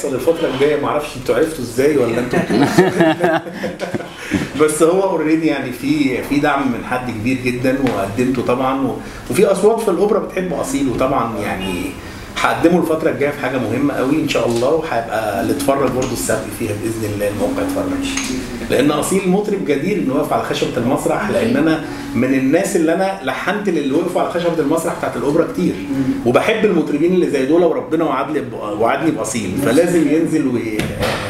هيحصل الفتره الجايه معرفش انتوا عرفتوا ازاي ولا انتوا بس هو اوريدي يعني في في دعم من حد كبير جدا وقدمته طبعا و- وفي اصوات في الاوبرا بتحب اصيل وطبعا يعني هقدمه الفترة الجاية في حاجة مهمة قوي إن شاء الله وهيبقى اللي اتفرج برضه السبق فيها بإذن الله الموقع يتفرج. لأن أصيل مطرب جدير إنه يقف على خشبة المسرح لأن أنا من الناس اللي أنا لحنت للي وقفوا على خشبة المسرح بتاعت الأوبرا كتير وبحب المطربين اللي زي دول وربنا وعدني وعدني بأصيل فلازم ينزل وي...